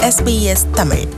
SBS Tamil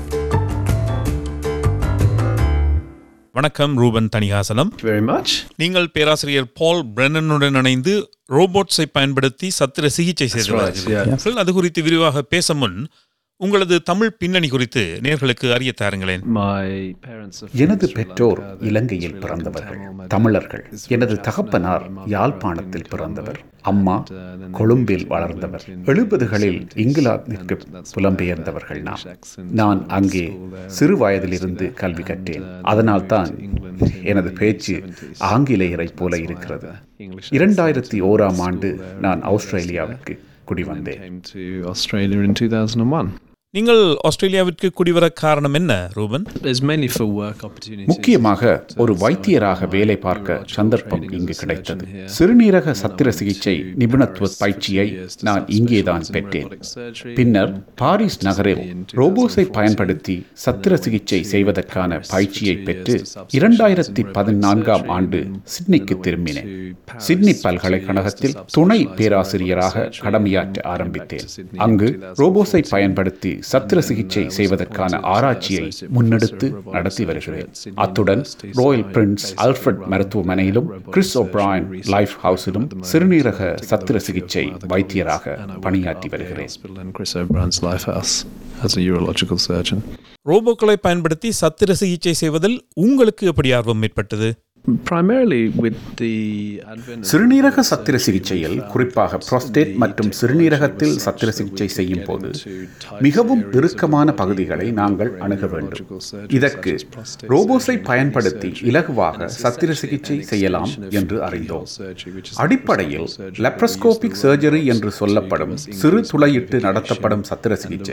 வணக்கம் Ruban Thanikasalam very much. நீங்கள் பேராசிரியர் பால் பிரென்னனுடன் இணைந்து ரோபோட்ஸை பயன்படுத்தி சத்திர சிகிச்சை செய்து right, வருகிறீர்கள் அது குறித்து விரிவாக பேச முன் உங்களது தமிழ் பின்னணி குறித்து நேர்களுக்கு அறிய தாருங்களேன் My parents are எனது from Sri பெற்றோர் Lanka. They இலங்கையில் lived in பிறந்தவர்கள் Tamil. My dad தமிழர்கள் is எனது from தகப்பனார் Jaffna. My mother யாழ்ப்பாணத்தில் in பிறந்தவர் Colombo. அம்மா And, uh, then they கொழும்பில் moved to வளர்ந்தவர் England in எழுபதுகளில் 70s. இங்கிலாந்திற்கு And that's why புலம்பெயர்ந்தவர்கள் that நாம் English accent நான் went to அங்கே school there சிறு and வயதிலிருந்து there. கல்வி And, கற்றேன் uh, அதனால்தான் moved to England in எனது the பேச்சு 70s. ஆங்கிலேயரை And போல that's why I இருக்கிறது have a English இரண்டாயிரத்தி accent. ஓராம் Went to ஆண்டு school there நான் and ஆஸ்திரேலியாவுக்கு And then குடிவந்தேன் came to Australia in 2001. நீங்கள் ஆஸ்திரேலியாவிற்கு குடிவர காரணம் என்ன Ruban There's mainly for work opportunities. முக்கியமாக ஒரு So I வைத்தியராக got my வேலை பார்க்க neurological சந்தர்ப்பம் training as இங்கு a கிடைத்தது surgeon here. சிறுநீரக And then I சத்திர went சிகிச்சை to நிபுணத்துவ Paris for பயிற்சியை two years to நான் start இங்கேதான் specializing in பெற்றேன் robotic surgery. பின்னர் And பாரிஸ் practiced நகரில் in ரோபோஸை 2014. பயன்படுத்தி சத்திர சிகிச்சை செய்வதற்கான பயிற்சியை பெற்று இரண்டாயிரத்தி இரண்டாயிரத்தி பதினான்காம் ஆண்டு சிட்னிக்கு திரும்பினேன் சிட்னி பல்கலைக்கழகத்தில் துணை பேராசிரியராக கடமையாற்ற ஆரம்பித்தேன் அங்கு ரோபோஸை பயன்படுத்தி சத்திர சிகிச்சை செய்வதற்கான ஆராய்ச்சியை முன்னெடுத்து நடத்தி வருகிறேன் அத்துடன் ராயல் பிரின்ஸ் அல்ஃபிரட் மருத்துவமனையிலும் கிறிஸ் ஒப்ராயன் லைஃப் ஹவுஸிலும் சிறுநீரக சத்திர சிகிச்சை வைத்தியராக பணியாற்றி வருகிறேன் And Chris O'Brien's Lifehouse as a urological surgeon. ரோபோக்களை பயன்படுத்தி சத்திர சிகிச்சை செய்வதில் உங்களுக்கு எப்படி ஆர்வம் ஏற்பட்டது Primarily with the advent of சிறுநீரக சத்திர சிகிச்சையில் குறிப்பாக புரோஸ்டேட் மற்றும் சிறுநீரகத்தில் சத்திர சிகிச்சை செய்யும் போது மிகவும் இறுக்கமான பகுதிகளை நாங்கள் அணுக வேண்டும் இதற்கு ரோபோஸை பயன்படுத்தி இலகுவாக சத்திர சிகிச்சை செய்யலாம் என்று அறிந்தோம் அடிப்படையில் லெப்ரஸ்கோபிக் சர்ஜரி என்று சொல்லப்படும் சிறு துளையிட்டு நடத்தப்படும் சத்திர சிகிச்சை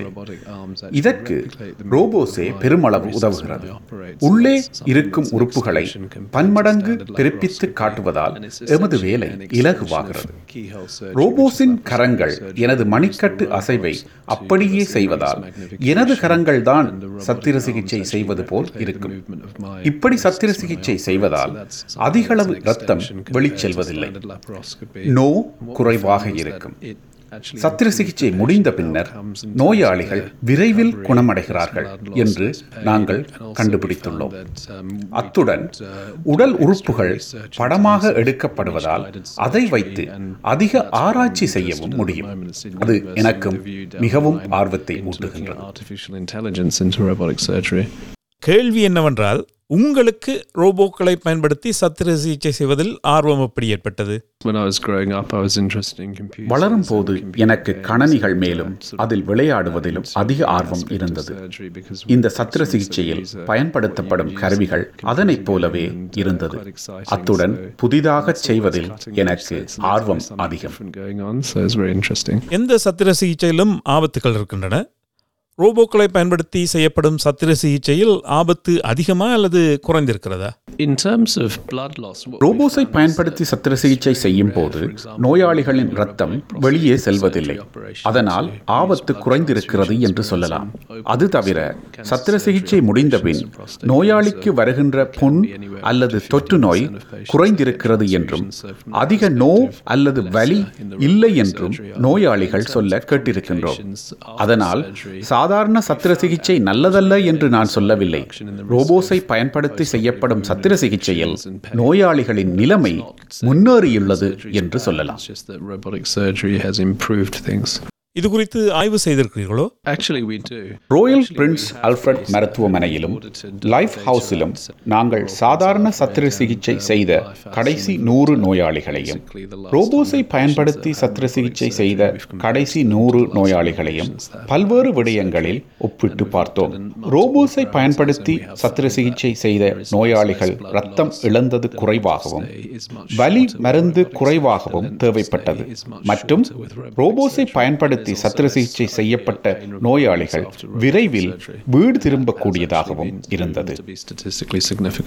இதற்கு ரோபோஸே பெருமளவு உதவுகிறது உள்ளே இருக்கும் உறுப்புகளை பன்மடங்கு பிறப்பித்து காட்டுவதால் எமது வேலை இலகுவாகிறது ரோபோஸின் கரங்கள் எனது மணிக்கட்டு அசைவை அப்படியே செய்வதால் எனது கரங்கள் தான் சத்திர சிகிச்சை செய்வது போல் இருக்கும் இப்படி சத்திர சிகிச்சை செய்வதால் அதிகளவு ரத்தம் வெளிச்செல்வதில்லை நோ குறைவாக இருக்கும் சத்திர சிகிச்சை முடிந்த பின்னர் நோயாளிகள் விரைவில் குணமடைகிறார்கள் என்று நாங்கள் கண்டுபிடித்துள்ளோம் அத்துடன் உடல் உறுப்புகள் படமாக எடுக்கப்படுவதால் அதை வைத்து அதிக ஆராய்ச்சி செய்யவும் முடியும் அது எனக்கும் மிகவும் ஆர்வத்தை ஊட்டுகின்றது artificial intelligence into robotic surgery. கேள்வி என்னவென்றால் உங்களுக்கு ரோபோக்களை பயன்படுத்தி சத்திர சிகிச்சை செய்வதில் ஆர்வம் எப்படி ஏற்பட்டது When I was growing up, I was interested in computers. வளரும் போது and computer எனக்கு games கணனிகள் and மேலும் sort of அதில் விளையாடுவதிலும் into அதிக that ஆர்வம் aspect of இருந்தது surgery because இந்த we சத்திர things that சிகிச்சையில் use, uh, பயன்படுத்தப்படும் use கருவிகள் computers அதனைப் again போலவே and, uh, இருந்தது quite exciting. அத்துடன் So புதிதாக that's செய்வதில் always cutting edge, எனக்கு so it's always ஆர்வம் something அதிகம் different going on, so it's very interesting. எந்த சத்திர சிகிச்சையிலும் ஆபத்துகள் இருக்கின்றன ரோபோக்களை பயன்படுத்தி செய்யப்படும் சத்திர சிகிச்சையில் ஆபத்து அதிகமா அல்லது குறைந்திருக்கிறதா In terms of blood loss, what we ரோபோஸை found is பயன்படுத்தி that சத்திர சிகிச்சை செய்யும் போது நோயாளிகளின் ரத்தம் வெளியே செல்வதில்லை அதனால் ஆபத்து குறைந்திருக்கிறது என்று சொல்லலாம் அது தவிர சத்திர சிகிச்சை முடிந்தபின் நோயாளிக்கு வருகின்ற புண் அல்லது தொற்று நோய் குறைந்திருக்கிறது என்றும் அதிக நோ அல்லது வலி இல்லை என்றும் நோயாளிகள் சொல்ல கேட்டிருக்கின்றோம் அதனால் சாதாரண சத்திர சிகிச்சை நல்லதல்ல என்று நான் சொல்லவில்லை ரோபோஸை பயன்படுத்தி செய்யப்படும் சத்திர சிகிச்சையில் நோயாளிகளின் நிலைமை முன்னேறியுள்ளது என்று சொல்லலாம் It's just that robotic surgery has improved things. இது குறித்து ஆய்வு செய்திருக்கிறீர்களோ Actually, we do. Royal Prince Alfred மருத்துவமனையிலும் லைஃப் ஹவுஸிலும் நாங்கள் சாதாரண சத்திர சிகிச்சை செய்த கடைசி நூறு நோயாளிகளையும் ரோபோஸை பயன்படுத்தி சத்திர சிகிச்சை செய்த கடைசி நூறு நோயாளிகளையும் பல்வேறு விடயங்களில் ஒப்பிட்டு பார்த்தோம் ரோபோஸை பயன்படுத்தி சத்திர சிகிச்சை செய்த நோயாளிகள் ரத்தம் இழந்தது குறைவாகவும் வலி மருந்து குறைவாகவும் தேவைப்பட்டது மற்றும் ரோபோஸை பயன்படுத்தி சத்திர சிகிச்சை செய்யப்பட்ட நோயாளிகள் விரைவில் வீடு திரும்பக்கூடியதாகவும் இருந்தது To be statistically significant.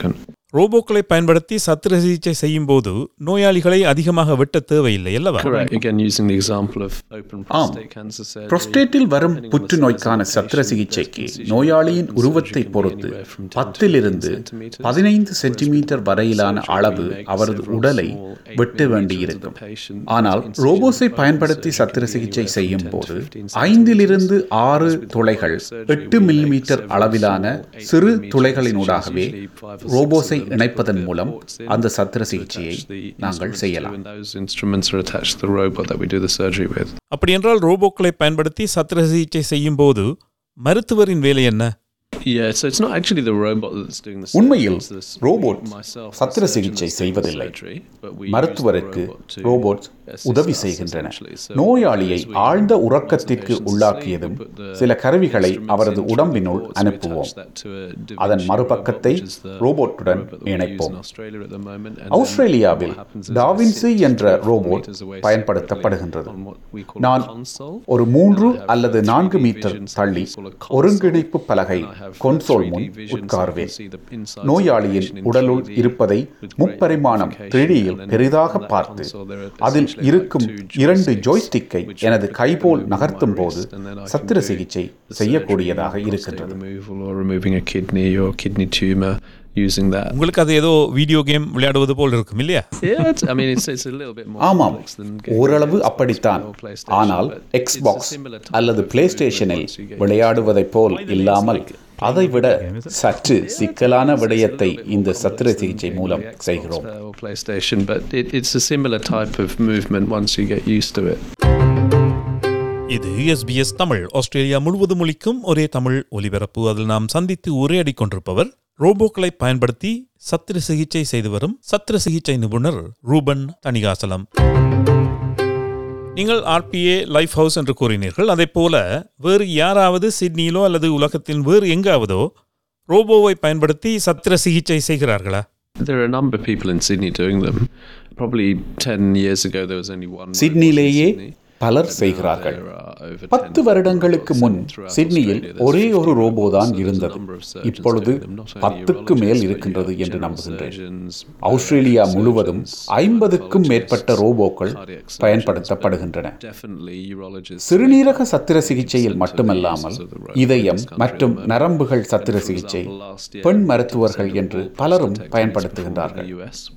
ரோபோக்களை பயன்படுத்தி சத்திர சிகிச்சை செய்யும் போது நோயாளிகளை அதிகமாக வெட்ட தேவையில்லை அல்லவா Correct. Again, using the example of open ஆம் prostate cancer surgery. புரோஸ்டேட்டில் வரும் புற்றுநோய்க்கான சத்திர சிகிச்சைக்கு நோயாளியின் உருவத்தை பொறுத்து பத்திலிருந்து பதினைந்து சென்டிமீட்டர் வரையிலான அளவு அவரது உடலை வெட்ட வேண்டியிருக்கும் ஆனால் ரோபோஸை பயன்படுத்தி சத்திர சிகிச்சை செய்யும் போது ஐந்திலிருந்து ஆறு துளைகள் எட்டு மில்லிமீட்டர் அளவிலான சிறு துளைகளினூடாகவே ரோபோஸை இணைப்பதன் மூலம் அந்த சத்திர சிகிச்சையை நாங்கள் செய்யலாம் When those instruments are attached to the robot that we do the surgery with. அப்படியென்றால் ரோபோக்களை பயன்படுத்தி சத்திர சிகிச்சை செய்யும் போது மருத்துவரின் வேலை என்ன Yeah, so it's not actually the robot that's doing the உண்மையில் surgery, it's the- robot myself, the சத்திர surgeon சிகிச்சை that's doing the செய்வதில்லை surgery, but we use the மருத்துவருக்கு robot to ரோபோட் assist உதவி us, செய்கின்றன essentially. So நோயாளியை as we ஆழ்ந்த put உறக்கத்திற்கு patients to உள்ளாக்கியதும் sleep, we put the சில கருவிகளை instruments அவரது into உடம்பினுள் robots, we அனுப்புவோம் attach that to a Da அதன் Vinci மறுபக்கத்தை robot, which is the ரோபோட்டுடன் robot that we use இணைப்போம் in Australia at the moment. And then ஆஸ்திரேலியாவில் what happens is Da Vinci it sits என்ற 12 robot meters away பயன்படுத்தப்படுகின்றது separately on what we call a நான் console. ஒரு மூன்று And I have அல்லது 3D நான்கு metre vision, so தள்ளி we call a console. ஒருங்கிணைப்பு பலகை And I have கொன்சோல் 3D முன் vision, so I can உட்கார்வேன் see the insides of the நோயாளியின் patient in உடலுள் 3D இருப்பதை with great முப்பரிமாணம் magnification. த்ரீடியில் And then பெரிதாக on that பார்த்து console there are அதில் essentially like இருக்கும் two இரண்டு joysticks, ஜோய்ஸ்டிக்கை which எனது I கைபோல் can move நகர்த்தும் my போது wrist, and then I can சத்திர do சிகிச்சை the செய்யக்கூடியதாக surgery, இருக்கின்றது prostate removal or removing a kidney or kidney tumor using that. உங்களுக்கு அது ஏதோ வீடியோ கேம் விளையாடுவது போல் இருக்கும் இல்லையா Yeah, it's, I mean, it's, it's a little bit more ஆமாம் complex than getting ஓரளவு a அப்படித்தான் PlayStation or PlayStation, ஆனால் but it's a Xbox similar type அல்லது of பிளே movement ஸ்டேஷனில் once you get விளையாடுவதைப் போல் இல்லாமல் அதைவிட சற்று சிக்கலான விடயத்தை இந்த சத்திர சிகிச்சை மூலம் செய்கிறோம் Xbox or PlayStation, but it, it's a similar type of movement once you get used to it. இது எஸ்பிஎஸ் தமிழ் ஆஸ்திரேலியா முழுவதும் ஒலிக்கும் ஒரே தமிழ் ஒலிபரப்பு அதில் நாம் சந்தித்து உரையாடிக் கொண்டிருப்பவர் ரோபோக்களை பயன்படுத்தி சத்திர சிகிச்சை செய்து வரும் சத்திர சிகிச்சை நிபுணர் ரூபன் தணிகாசலம் நீங்கள் ஆர்பிஏ லைஃப் ஹவுஸ் என்று கூறினீர்கள் அதைப் போல வேறு யாராவது சிட்னியிலோ அல்லது உலகத்தின் வேறு எங்காவதோ ரோபோவை பயன்படுத்தி சத்திர சிகிச்சை செய்கிறார்களா There are a number of people in Sydney doing them. Probably 10 years ago, there was only one. robot in சிட்னிலேயே Sydney. பலர் Now செய்கிறார்கள் there are over 10 பத்து வருடங்களுக்கு robots முன் throughout சிட்னியில் Australia. There's ஒரே ஒரு 50 ரோபோ robots, தான் so there's a இருந்தது number of surgeons இப்பொழுது doing them, not only பத்துக்கு மேல் urologists, but இருக்கின்றது you have என்று general நம்புகின்றேன் surgeons, ஆஸ்திரேலியா surgeons, முழுவதும் ஐம்பதுக்கும் மேற்பட்ட pathologists, ரோபோக்கள் cardiac surgeons, பயன்படுத்தப்படுகின்றன but definitely urologists சிறுநீரக சத்திர சிகிச்சையில் மட்டுமல்லாமல் இதயம் மற்றும் நரம்புகள் சத்திர சிகிச்சை பெண் மருத்துவர்கள் என்று பலரும் பயன்படுத்துகின்றார்கள்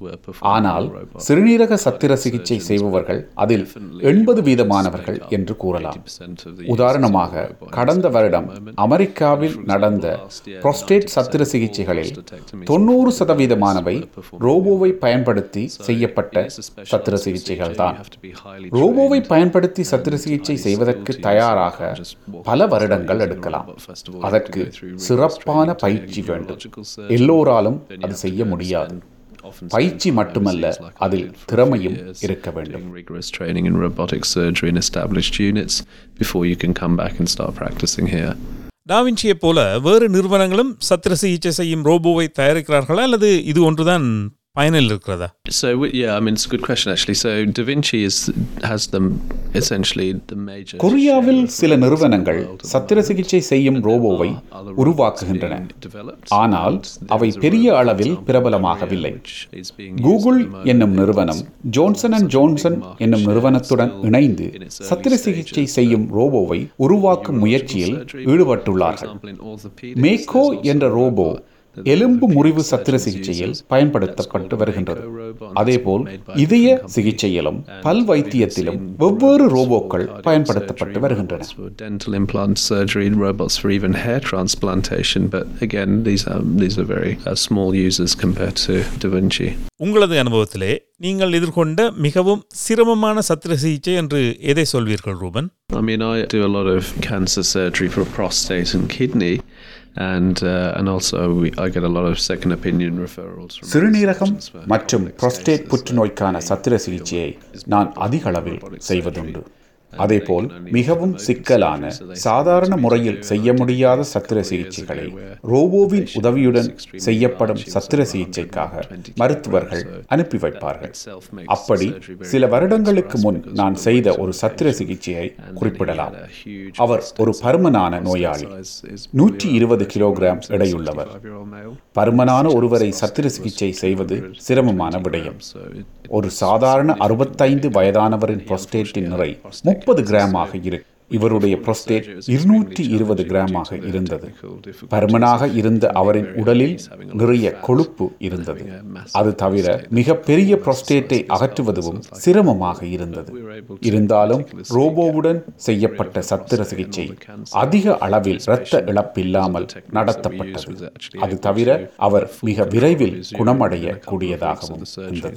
ஆனால் சிறுநீரக சத்திர சிகிச்சை செய்பவர்கள் அதில் எண்பது வீதமானவர்கள் என்று கூறலாம் உதாரணமாக கடந்த வருடம் அமெரிக்காவில் நடந்த புரோஸ்டேட் சத்திர சிகிச்சைகளில் தொண்ணூறு சதவீதமானவை ரோபோவை பயன்படுத்தி செய்யப்பட்ட சத்திர சிகிச்சைகள் தான் ரோபோவை பயன்படுத்தி சத்திர சிகிச்சை செய்வதற்கு தயாராக பல வருடங்கள் எடுக்கலாம் அதற்கு சிறப்பான பயிற்சி வேண்டும் எல்லோராலும் அது செய்ய முடியாது பயிற்சி மட்டுமல்ல அதில் திறமையும் இருக்க வேண்டும் Doing rigorous training in robotic surgery in established units before you can come back and start practicing here. டாவின்சியைப் போல வேறு நிறுவனங்களும் சத்திர சிகிச்சை செய்யும் ரோபோவை தயாரிக்கிறார்களா அல்லது இது ஒன்றுதான் பயனில் இருக்கிறதா So w- yeah, I mean it's a good question actually. So Da Vinci is has them essentially the major. கொரியாவில் share of சில robots in the நிறுவனங்கள் world at the சத்திர moment. சிகிச்சை செய்யும் And there ரோபோவை are other robots உருவாக்குகின்றன being developed, ஆனால் and there அவை is a பெரிய robot, for அளவில் example, பிரபலமாகவில்லை which is being used Google at the moment என்னும் in நிறுவனம் hospitals. Johnson and Such a big Johnson market என்னும் share, நிறுவனத்துடன் still இணைந்து in its early சத்திர சிகிச்சை stages, செய்யும் ரோபோவை உருவாக்கும் Urological முயற்சியில் surgery, ஈடுபட்டுள்ளார்கள் for example, in orthopedics, Mako there's also என்ற a robo robot that the எலும்பு orthopedic முறிவு சத்திர surgeons சிகிச்சையில் uses. பயன்படுத்தப்பட்டு That's called a வருகின்றது Mako robot, and அதேபோல் it's made by a இதய different company. சிகிச்சையிலும் And பல் we've வைத்தியத்திலும் seen வெவ்வேறு robots for ரோபோக்கள் cardiac பயன்படுத்தப்பட்டு surgery, வருகின்றன robots for dental implant surgery, robots for even hair transplantation. But again, these are these are very uh, small users compared to Da Vinci. உங்களது அனுபவத்திலே நீங்கள் எதிர்கொண்ட மிகவும் சிரமமான சத்திர சிகிச்சை என்று எதை சொல்வீர்கள் Ruban I mean, I do a lot of cancer surgery for prostate and kidney, and uh, and also we, I get a lot of second opinion referrals. From சிறுநீரகம் surgeons for மற்றும் complex புரோஸ்டேட் cases புற்றுநோய்க்கான that சத்திர they சிகிச்சையை feel நான் is அதிக அளவில் robotic செய்வதுண்டு surgery. அதேபோல் மிகவும் சிக்கலான சாதாரண முறையில் செய்ய முடியாத சத்திர சிகிச்சைகளை ரோபோவின் உதவியுடன் செய்யப்படும் சத்திர சிகிச்சைக்காக மருத்துவர்கள் அனுப்பி வைப்பார்கள் அப்படி சில வருடங்களுக்கு முன் நான் செய்த ஒரு சத்திர சிகிச்சையை குறிப்பிடலாம் அவர் ஒரு பருமனான நோயாளி நூற்றி இருபது கிலோகிராம் எடையுள்ளவர் பருமனான ஒருவரை சத்திர சிகிச்சை செய்வது சிரமமான விடயம் ஒரு சாதாரண அறுபத்தைந்து வயதானவரின் புரோஸ்டேட்டின் நிறை முப்பது கிராமாக இருக்கு இவருடைய புரோஸ்டேட் இருநூற்றி இருபது கிராமாக இருந்தது பருமனாக இருந்த அவரின் உடலில் நிறைய கொழுப்பு இருந்தது அது தவிர மிக பெரிய புரோஸ்டேட்டை அகற்றுவதும் சிரமமாக இருந்தது இருந்தாலும் ரோபோவுடன் செய்யப்பட்ட சத்திர சிகிச்சை அதிக அளவில் இரத்த இழப்பில்லாமல் நடத்தப்பட்டது அது தவிர அவர் மிக விரைவில் குணமடைய கூடியதாகவும் இருந்தது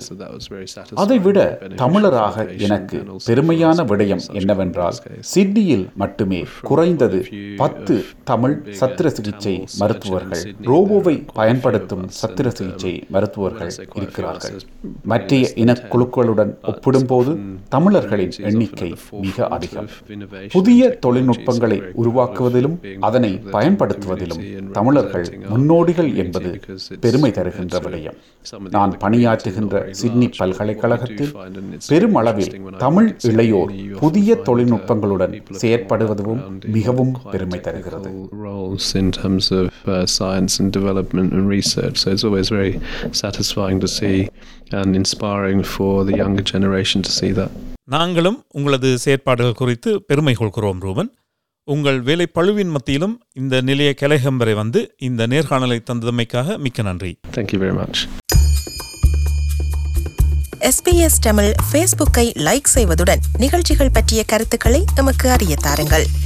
அதைவிட தமிழராக எனக்கு பெருமையான விடயம் என்னவென்றால் சிட்னியில் மட்டுமே குறைந்தது பத்து தமிழ் சத்திர சிகிச்சை மருத்துவர்கள் ரோபோவை பயன்படுத்தும் சத்திர சிகிச்சை மருத்துவர்கள் இருக்கிறார்கள் மற்ற இனக்குழுக்களுடன் ஒப்பிடும்போது தமிழர்களின் எண்ணிக்கை மிக அதிகம் புதிய தொழில்நுட்பங்களை உருவாக்குவதிலும் அதனை பயன்படுத்துவதிலும் தமிழர்கள் முன்னோடிகள் என்பது பெருமை தருகின்ற விடயம் நான் பணியாற்றுகின்ற சிட்னி பல்கலைக்கழகத்தில் பெருமளவில் தமிழ் இளையோர் புதிய தொழில்நுட்பங்களுடன் செயற்படுவதும் மிகவும் பெருமை தருகிறது roles in terms of uh, science and development and research. So it's always very satisfying to see and inspiring for the younger generation to see that. நாங்களும் உங்களது செயற்பாடுகள் குறித்து பெருமை கொள்கிறோம் ரூபன் உங்கள் வேலை பழுவின் மத்தியிலும் இந்த நிலைய கலைகம் வரை வந்து இந்த நேர்காணலை தந்தமைக்காக மிக்க நன்றி Thank you very much. SBS Tamil ஃபேஸ்புக்கை லைக் செய்வதுடன் நிகழ்ச்சிகள் பற்றிய கருத்துக்களை எமக்கு அறிய தாருங்கள்